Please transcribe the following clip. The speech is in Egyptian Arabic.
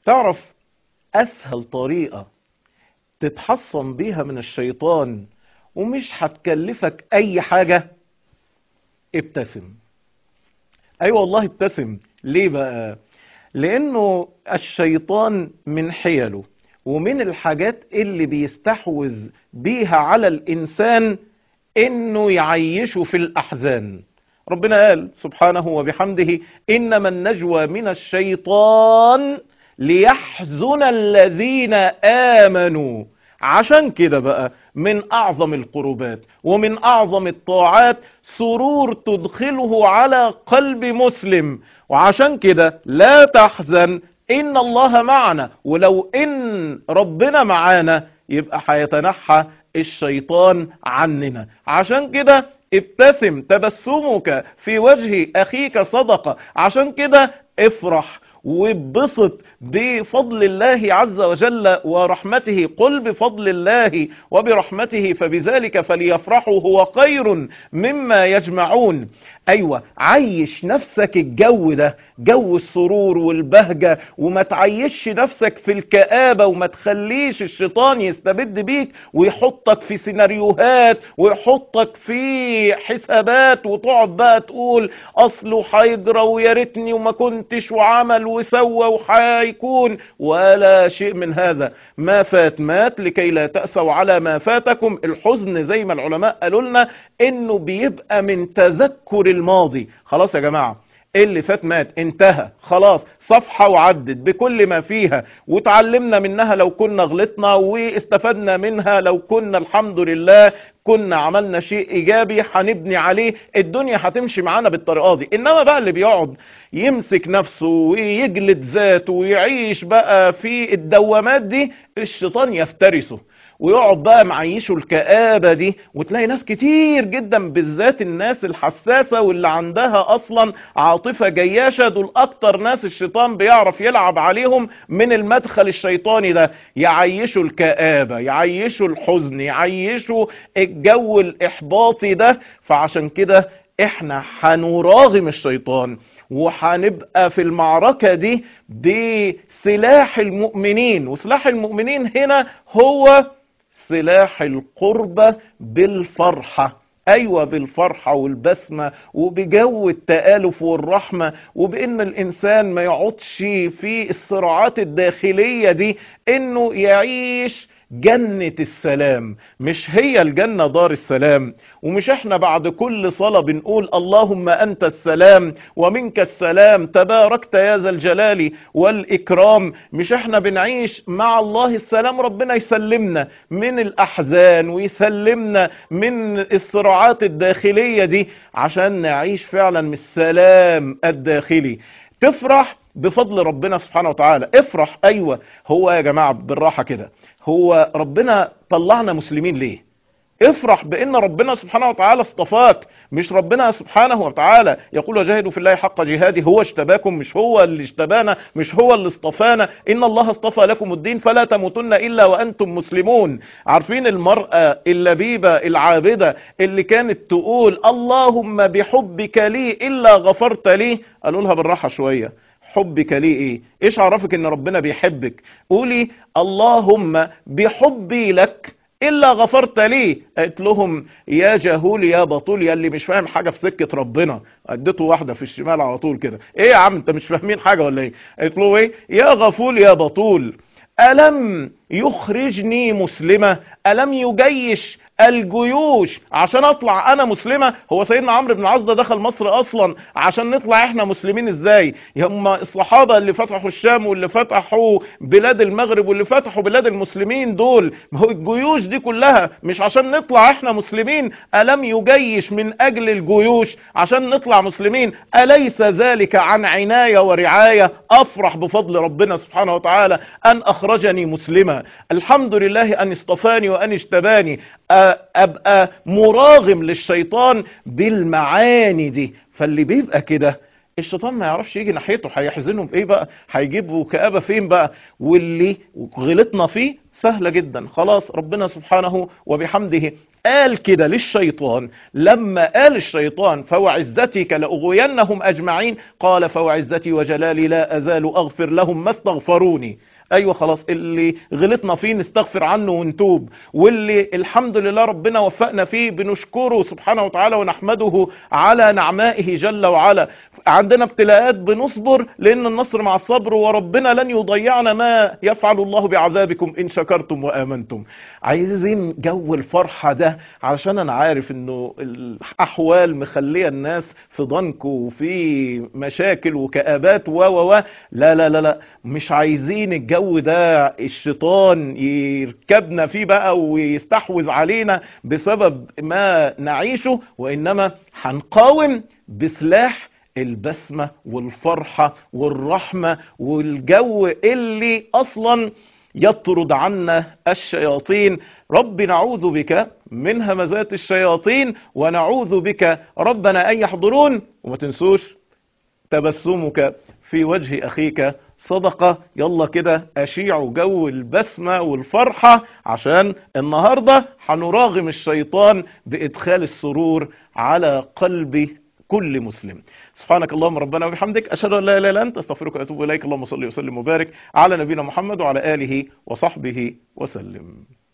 تعرف اسهل طريقة تتحصن بيها من الشيطان ومش هتكلفك اي حاجة ابتسم اي أيوة والله ابتسم ليه بقى لانه الشيطان من حيله ومن الحاجات اللي بيستحوذ بيها على الانسان انه يعيشه في الاحزان ربنا قال سبحانه وبحمده انما النجوى من الشيطان ليحزن الذين امنوا عشان كده بقى من اعظم القربات ومن اعظم الطاعات سرور تدخله على قلب مسلم وعشان كده لا تحزن ان الله معنا ولو ان ربنا معانا يبقى هيتنحى الشيطان عننا عشان كده ابتسم تبسمك في وجه اخيك صدقة عشان كده افرح وابسط بفضل الله عز وجل ورحمته قل بفضل الله وبرحمته فبذلك فليفرحوا هو خير مما يجمعون ايوه عيش نفسك الجو ده جو السرور والبهجة وما تعيش نفسك في الكآبة وما تخليش الشيطان يستبد بيك ويحطك في سيناريوهات ويحطك في حسابات وتقعد بقى تقول اصله هيجرى ويا ريتني وما كنتش وعمل وسوى وهيكون ولا شيء من هذا ما فات مات لكي لا تأسوا على ما فاتكم الحزن زي ما العلماء قالوا لنا انه بيبقى من تذكر الماضي خلاص يا جماعة اللي فات مات انتهى خلاص صفحة وعدت بكل ما فيها وتعلمنا منها لو كنا غلطنا واستفدنا منها لو كنا الحمد لله كنا عملنا شيء ايجابي هنبني عليه الدنيا هتمشي معانا بالطريقة دي انما بقى اللي بيقعد يمسك نفسه ويجلد ذاته ويعيش بقى في الدوامات دي الشيطان يفترسه ويقعد بقى معيشه الكآبة دي وتلاقي ناس كتير جدا بالذات الناس الحساسة واللي عندها اصلا عاطفة جياشة دول اكتر ناس الشيطان بيعرف يلعب عليهم من المدخل الشيطاني ده يعيشوا الكآبة يعيشوا الحزن يعيشوا الجو الاحباطي ده فعشان كده احنا هنراغم الشيطان وهنبقى في المعركة دي بسلاح المؤمنين وسلاح المؤمنين هنا هو سلاح القربة بالفرحة ايوه بالفرحة والبسمة وبجو التآلف والرحمة وبان الانسان ما يقعدش في الصراعات الداخلية دي انه يعيش جنة السلام مش هي الجنة دار السلام ومش احنا بعد كل صلاة بنقول اللهم انت السلام ومنك السلام تباركت يا ذا الجلال والاكرام مش احنا بنعيش مع الله السلام ربنا يسلمنا من الاحزان ويسلمنا من الصراعات الداخلية دي عشان نعيش فعلا من السلام الداخلي تفرح بفضل ربنا سبحانه وتعالى افرح ايوه هو يا جماعة بالراحة كده هو ربنا طلعنا مسلمين ليه افرح بان ربنا سبحانه وتعالى اصطفاك مش ربنا سبحانه وتعالى يقول وجاهدوا في الله حق جهاده هو اشتباكم مش هو اللي اشتبانا مش هو اللي اصطفانا ان الله اصطفى لكم الدين فلا تموتن الا وانتم مسلمون عارفين المرأة اللبيبة العابدة اللي كانت تقول اللهم بحبك لي الا غفرت لي قالوا لها بالراحة شوية حبك ليه ايه ايش عرفك ان ربنا بيحبك قولي اللهم بحبي لك الا غفرت لي قالت لهم يا جهول يا بطول يا اللي مش فاهم حاجة في سكة ربنا اديته واحدة في الشمال على طول كده ايه يا عم انت مش فاهمين حاجة ولا ايه قالت له ايه يا غفول يا بطول ألم يخرجني مسلمة ألم يجيش الجيوش عشان اطلع انا مسلمة هو سيدنا عمرو بن العاص ده دخل مصر اصلا عشان نطلع احنا مسلمين ازاي هم الصحابة اللي فتحوا الشام واللي فتحوا بلاد المغرب واللي فتحوا بلاد المسلمين دول ما هو الجيوش دي كلها مش عشان نطلع احنا مسلمين ألم يجيش من اجل الجيوش عشان نطلع مسلمين أليس ذلك عن عناية ورعاية افرح بفضل ربنا سبحانه وتعالى ان اخرجني مسلما الحمد لله ان اصطفاني وان اجتباني ابقى مراغم للشيطان بالمعاني دي فاللي بيبقى كده الشيطان ما يعرفش يجي ناحيته هيحزنهم ايه بقى هيجيبوا كآبة فين بقى واللي غلطنا فيه سهلة جدا خلاص ربنا سبحانه وبحمده قال كده للشيطان لما قال الشيطان فوعزتك لأغوينهم أجمعين قال فوعزتي وجلالي لا أزال أغفر لهم ما استغفروني ايوه خلاص اللي غلطنا فيه نستغفر عنه ونتوب واللي الحمد لله ربنا وفقنا فيه بنشكره سبحانه وتعالى ونحمده على نعمائه جل وعلا عندنا ابتلاءات بنصبر لان النصر مع الصبر وربنا لن يضيعنا ما يفعل الله بعذابكم ان شكرتم وامنتم عايزين جو الفرحة ده علشان انا عارف انه الاحوال مخلية الناس في ضنك وفي مشاكل وكآبات و و و لا لا لا لا مش عايزين الجو ده الشيطان يركبنا فيه بقى ويستحوذ علينا بسبب ما نعيشه وانما هنقاوم بسلاح البسمة والفرحة والرحمة والجو اللي اصلا يطرد عنا الشياطين رب نعوذ بك من همزات الشياطين ونعوذ بك ربنا ان يحضرون وما تنسوش تبسمك في وجه اخيك صدقة يلا كده اشيعوا جو البسمة والفرحة عشان النهاردة هنراغم الشيطان بادخال السرور على قلب كل مسلم سبحانك اللهم ربنا وبحمدك اشهد ان لا اله الا انت استغفرك واتوب اليك اللهم صل وسلم وبارك على نبينا محمد وعلى اله وصحبه وسلم